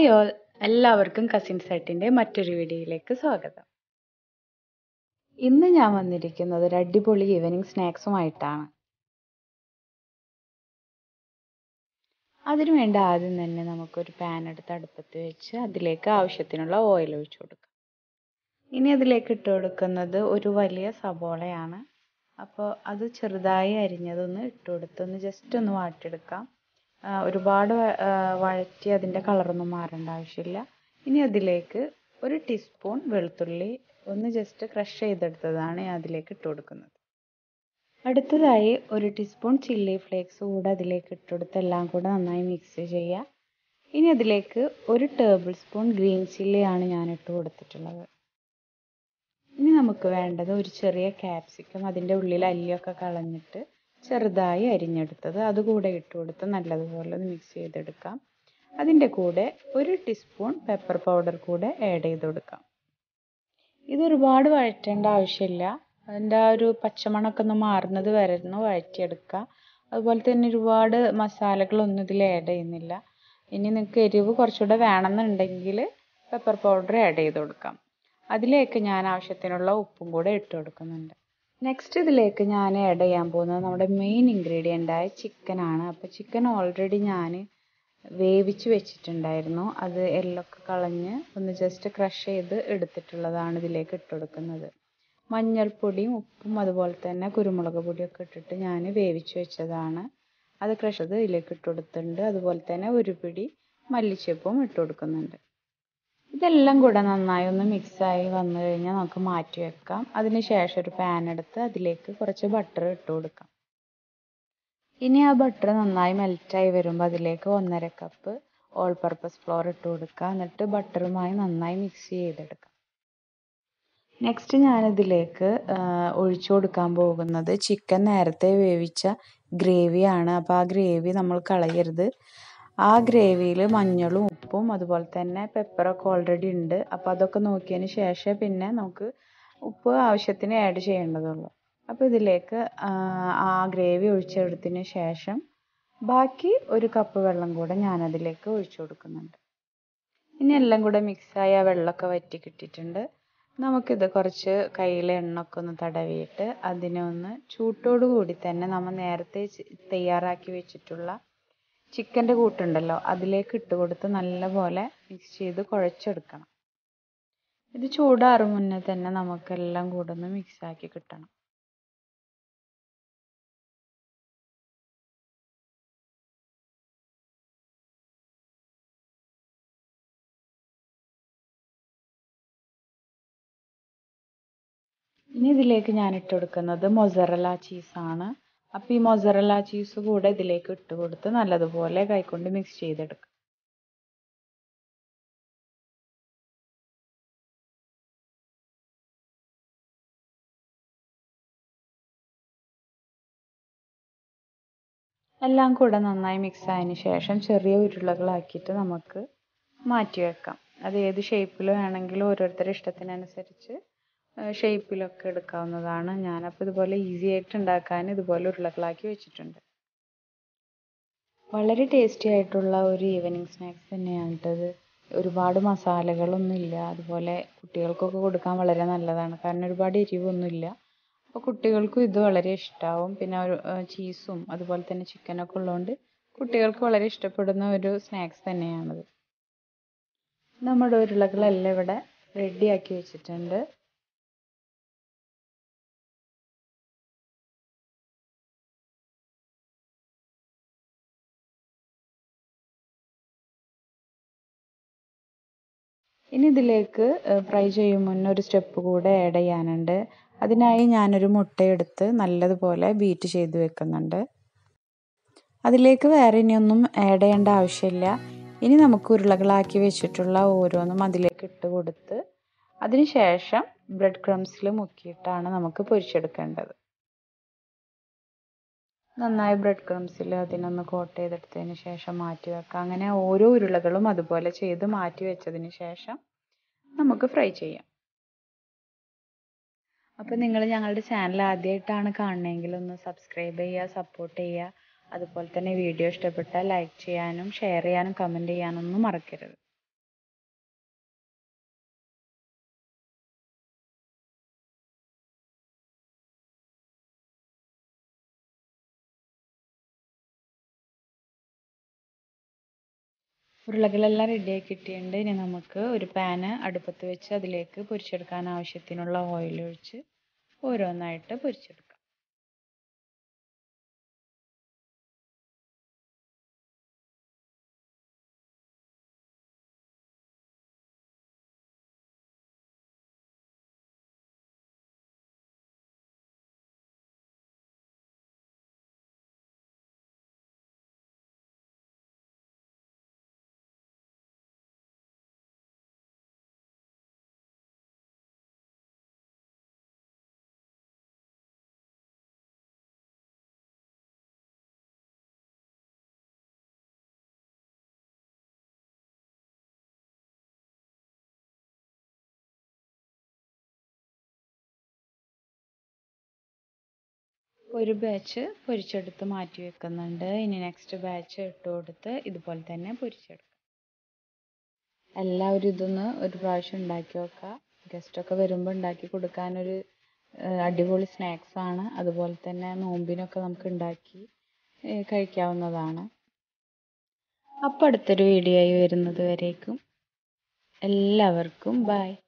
hi all എല്ലാവർക്കും cousin സെറ്റിൻ്റെ മറ്റൊരു വീഡിയോയിലേക്ക് സ്വാഗതം ഇന്ന് ഞാൻ വന്നിരിക്കുന്നത് ഒരു അടിപൊളി ഈവനിങ് സ്നാക്സുമായിട്ടാണ് അതിനുവേണ്ടി ആദ്യം തന്നെ നമുക്കൊരു പാൻ എടുത്ത് അടുപ്പത്ത് വെച്ച് അതിലേക്ക് ആവശ്യത്തിനുള്ള ഓയിൽ ഒഴിച്ചു കൊടുക്കാം ഇനി അതിലേക്ക് ഇട്ട് കൊടുക്കുന്നത് ഒരു വലിയ സബോളയാണ് അപ്പോൾ അത് ചെറുതായി അരിഞ്ഞതൊന്ന് ഇട്ട് കൊടുത്ത് ഒന്ന് ജസ്റ്റ് ഒന്ന് വാട്ടിയെടുക്കാം ഒരുപാട് വഴറ്റി അതിൻ്റെ കളറൊന്നും മാറേണ്ട ആവശ്യമില്ല ഇനി അതിലേക്ക് ഒരു ടീസ്പൂൺ വെളുത്തുള്ളി ഒന്ന് ജസ്റ്റ് ക്രഷ് ചെയ്തെടുത്തതാണ് ഞാൻ അതിലേക്ക് ഇട്ട് കൊടുക്കുന്നത് അടുത്തതായി ഒരു ടീസ്പൂൺ ചില്ലി ഫ്ലേക്സ് കൂടെ അതിലേക്ക് ഇട്ട് കൊടുത്ത് എല്ലാം കൂടെ നന്നായി മിക്സ് ചെയ്യുക ഇനി അതിലേക്ക് ഒരു ടേബിൾ സ്പൂൺ ഗ്രീൻ ചില്ലിയാണ് ഞാൻ ഇട്ട് കൊടുത്തിട്ടുള്ളത് ഇനി നമുക്ക് വേണ്ടത് ഒരു ചെറിയ ക്യാപ്സിക്കം അതിൻ്റെ ഉള്ളിൽ അല്ലിയൊക്കെ കളഞ്ഞിട്ട് ചെറുതായി അരിഞ്ഞെടുത്തത് അതുകൂടെ ഇട്ട് കൊടുത്ത് നല്ലതുപോലെ ഒന്ന് മിക്സ് ചെയ്തെടുക്കാം അതിൻ്റെ കൂടെ ഒരു ടീസ്പൂൺ പെപ്പർ പൗഡർ കൂടെ ആഡ് ചെയ്ത് കൊടുക്കാം ഇത് ഒരുപാട് വഴറ്റേണ്ട ആവശ്യമില്ല അതിൻ്റെ ആ ഒരു പച്ചമണമൊക്കെ ഒന്ന് മാറുന്നത് വരെ ഒന്ന് വഴറ്റിയെടുക്കുക അതുപോലെ തന്നെ ഒരുപാട് മസാലകളൊന്നും ഇതിൽ ആഡ് ചെയ്യുന്നില്ല ഇനി നിങ്ങൾക്ക് എരിവ് കുറച്ചുകൂടെ വേണമെന്നുണ്ടെങ്കിൽ പെപ്പർ പൗഡർ ആഡ് ചെയ്ത് കൊടുക്കാം അതിലേക്ക് ഞാൻ ആവശ്യത്തിനുള്ള ഉപ്പും കൂടെ ഇട്ട് കൊടുക്കുന്നുണ്ട് നെക്സ്റ്റ് ഇതിലേക്ക് ഞാൻ ആഡ് ചെയ്യാൻ പോകുന്നത് നമ്മുടെ മെയിൻ ഇൻഗ്രീഡിയൻ്റായ ചിക്കനാണ് അപ്പോൾ ചിക്കൻ ഓൾറെഡി ഞാൻ വേവിച്ച് വെച്ചിട്ടുണ്ടായിരുന്നു അത് എല്ലൊക്കെ കളഞ്ഞ് ഒന്ന് ജസ്റ്റ് ക്രഷ് ചെയ്ത് എടുത്തിട്ടുള്ളതാണ് ഇതിലേക്ക് ഇട്ട് കൊടുക്കുന്നത് മഞ്ഞൾപ്പൊടിയും ഉപ്പും അതുപോലെ തന്നെ കുരുമുളക് പൊടിയൊക്കെ ഇട്ടിട്ട് ഞാൻ വേവിച്ച് വെച്ചതാണ് അത് ക്രഷ് ചെയ്ത് ഇതിലേക്ക് ഇട്ട് കൊടുത്തിട്ടുണ്ട് അതുപോലെ തന്നെ ഒരു പിടി മല്ലിച്ചപ്പും ഇട്ട് കൊടുക്കുന്നുണ്ട് ഇതെല്ലാം കൂടെ നന്നായി ഒന്ന് മിക്സായി വന്നു കഴിഞ്ഞാൽ നമുക്ക് മാറ്റി വെക്കാം അതിന് ശേഷം ഒരു പാൻ എടുത്ത് അതിലേക്ക് കുറച്ച് ബട്ടർ ഇട്ട് കൊടുക്കാം ഇനി ആ ബട്ടർ നന്നായി മെൽറ്റായി വരുമ്പോൾ അതിലേക്ക് ഒന്നര കപ്പ് ഓൾ പർപ്പസ് ഫ്ലോർ ഇട്ട് കൊടുക്കുക എന്നിട്ട് ബട്ടറുമായി നന്നായി മിക്സ് ചെയ്തെടുക്കാം നെക്സ്റ്റ് ഞാനിതിലേക്ക് ഒഴിച്ചു കൊടുക്കാൻ പോകുന്നത് ചിക്കൻ നേരത്തെ വേവിച്ച ഗ്രേവിയാണ് അപ്പോൾ ആ ഗ്രേവി നമ്മൾ കളയരുത് ആ ഗ്രേവിയിൽ മഞ്ഞളും ഉപ്പും അതുപോലെ തന്നെ പെപ്പറൊക്കെ ഓൾറെഡി ഉണ്ട് അപ്പോൾ അതൊക്കെ നോക്കിയതിന് ശേഷം പിന്നെ നമുക്ക് ഉപ്പ് ആവശ്യത്തിന് ആഡ് ചെയ്യേണ്ടതുള്ളൂ അപ്പോൾ ഇതിലേക്ക് ആ ഗ്രേവി ഒഴിച്ചെടുത്തതിന് ശേഷം ബാക്കി ഒരു കപ്പ് വെള്ളം കൂടെ ഞാനതിലേക്ക് ഒഴിച്ചു കൊടുക്കുന്നുണ്ട് ഇനി എല്ലാം കൂടെ മിക്സായി ആ വെള്ളമൊക്കെ വറ്റി കിട്ടിയിട്ടുണ്ട് നമുക്കിത് കുറച്ച് കയ്യിൽ എണ്ണയൊക്കെ ഒന്ന് തടവിയിട്ട് അതിനെ ഒന്ന് ചൂട്ടോടു കൂടി തന്നെ നമ്മൾ നേരത്തെ തയ്യാറാക്കി വെച്ചിട്ടുള്ള ചിക്കൻ്റെ കൂട്ടുണ്ടല്ലോ അതിലേക്ക് ഇട്ട് കൊടുത്ത് നല്ലപോലെ മിക്സ് ചെയ്ത് കുഴച്ചെടുക്കണം ഇത് ചൂടാറും മുന്നേ തന്നെ നമുക്കെല്ലാം കൂടെ ഒന്ന് മിക്സാക്കി കിട്ടണം ഇനി ഇതിലേക്ക് ഞാൻ ഇട്ട് കൊടുക്കുന്നത് മൊസറല ചീസാണ് അപ്പോൾ ഈ മൊസറല ചീസ് കൂടെ ഇതിലേക്ക് ഇട്ട് കൊടുത്ത് നല്ലതുപോലെ കൈകൊണ്ട് മിക്സ് ചെയ്തെടുക്കുക എല്ലാം കൂടെ നന്നായി മിക്സ് ആയതിന് ശേഷം ചെറിയ ഉരുളകളാക്കിയിട്ട് നമുക്ക് മാറ്റി വെക്കാം അത് ഏത് ഷേപ്പിൽ വേണമെങ്കിലും ഓരോരുത്തരുടെ ഇഷ്ടത്തിനനുസരിച്ച് ഷേപ്പിലൊക്കെ എടുക്കാവുന്നതാണ് ഞാനപ്പോൾ ഇതുപോലെ ഈസി ആയിട്ട് ഉണ്ടാക്കാൻ ഇതുപോലെ ഉരുളകളാക്കി വെച്ചിട്ടുണ്ട് വളരെ ടേസ്റ്റി ആയിട്ടുള്ള ഒരു ഈവനിങ് സ്നാക്സ് തന്നെയാണ് കേട്ടത് ഒരുപാട് മസാലകളൊന്നും ഇല്ല അതുപോലെ കുട്ടികൾക്കൊക്കെ കൊടുക്കാൻ വളരെ നല്ലതാണ് കാരണം ഒരുപാട് എരിവൊന്നുമില്ല അപ്പോൾ കുട്ടികൾക്കും ഇത് വളരെ ഇഷ്ടമാവും പിന്നെ ഒരു ചീസും അതുപോലെ തന്നെ ചിക്കനൊക്കെ ഉള്ളതുകൊണ്ട് കുട്ടികൾക്ക് വളരെ ഇഷ്ടപ്പെടുന്ന ഒരു സ്നാക്സ് തന്നെയാണത് നമ്മുടെ ഉരുളകളെല്ലാം ഇവിടെ റെഡിയാക്കി വെച്ചിട്ടുണ്ട് ഇനി ഇതിലേക്ക് ഫ്രൈ ചെയ്യും മുന്നേ ഒരു സ്റ്റെപ്പ് കൂടെ ആഡ് ചെയ്യാനുണ്ട് അതിനായി ഞാനൊരു മുട്ടയെടുത്ത് നല്ലതുപോലെ ബീറ്റ് ചെയ്ത് വെക്കുന്നുണ്ട് അതിലേക്ക് വേറെ ഇനിയൊന്നും ആഡ് ചെയ്യേണ്ട ആവശ്യമില്ല ഇനി നമുക്ക് ഉരുളകളാക്കി വെച്ചിട്ടുള്ള ഓരോന്നും അതിലേക്ക് ഇട്ട് കൊടുത്ത് അതിനുശേഷം ബ്രെഡ് ക്രംസിൽ മുക്കിയിട്ടാണ് നമുക്ക് പൊരിച്ചെടുക്കേണ്ടത് നന്നായി ബ്രെഡ് ക്രംസിൽ അതിനൊന്ന് കോട്ട് ചെയ്തെടുത്തതിന് ശേഷം മാറ്റി വെക്കാം അങ്ങനെ ഓരോ ഉരുളകളും അതുപോലെ ചെയ്ത് മാറ്റി വെച്ചതിന് ശേഷം നമുക്ക് ഫ്രൈ ചെയ്യാം അപ്പോൾ നിങ്ങൾ ഞങ്ങളുടെ ചാനൽ ആദ്യമായിട്ടാണ് കാണണമെങ്കിൽ ഒന്ന് സബ്സ്ക്രൈബ് ചെയ്യുക സപ്പോർട്ട് ചെയ്യുക അതുപോലെ തന്നെ വീഡിയോ ഇഷ്ടപ്പെട്ടാൽ ലൈക്ക് ചെയ്യാനും ഷെയർ ചെയ്യാനും കമൻറ്റ് ചെയ്യാനൊന്നും മറക്കരുത് ഉരുളകളെല്ലാം റെഡിയാക്കി കിട്ടിയിട്ടുണ്ട് ഇനി നമുക്ക് ഒരു പാന് അടുപ്പത്ത് വെച്ച് അതിലേക്ക് പൊരിച്ചെടുക്കാൻ ആവശ്യത്തിനുള്ള ഓയിൽ ഒഴിച്ച് ഓരോന്നായിട്ട് പൊരിച്ചെടുക്കാം ഒരു ബാച്ച് പൊരിച്ചെടുത്ത് മാറ്റി വെക്കുന്നുണ്ട് ഇനി നെക്സ്റ്റ് ബാച്ച് ഇട്ട് കൊടുത്ത് ഇതുപോലെ തന്നെ പൊരിച്ചെടുക്കാം എല്ലാവരും ഇതൊന്ന് ഒരു പ്രാവശ്യം ഉണ്ടാക്കി നോക്കുക ഗസ്റ്റൊക്കെ വരുമ്പോൾ ഉണ്ടാക്കി കൊടുക്കാനൊരു അടിപൊളി സ്നാക്സ് ആണ് അതുപോലെ തന്നെ നോമ്പിനൊക്കെ നമുക്ക് ഉണ്ടാക്കി കഴിക്കാവുന്നതാണ് അപ്പോൾ അടുത്തൊരു വീഡിയോ ആയി വരുന്നത് വരേക്കും എല്ലാവർക്കും ബൈ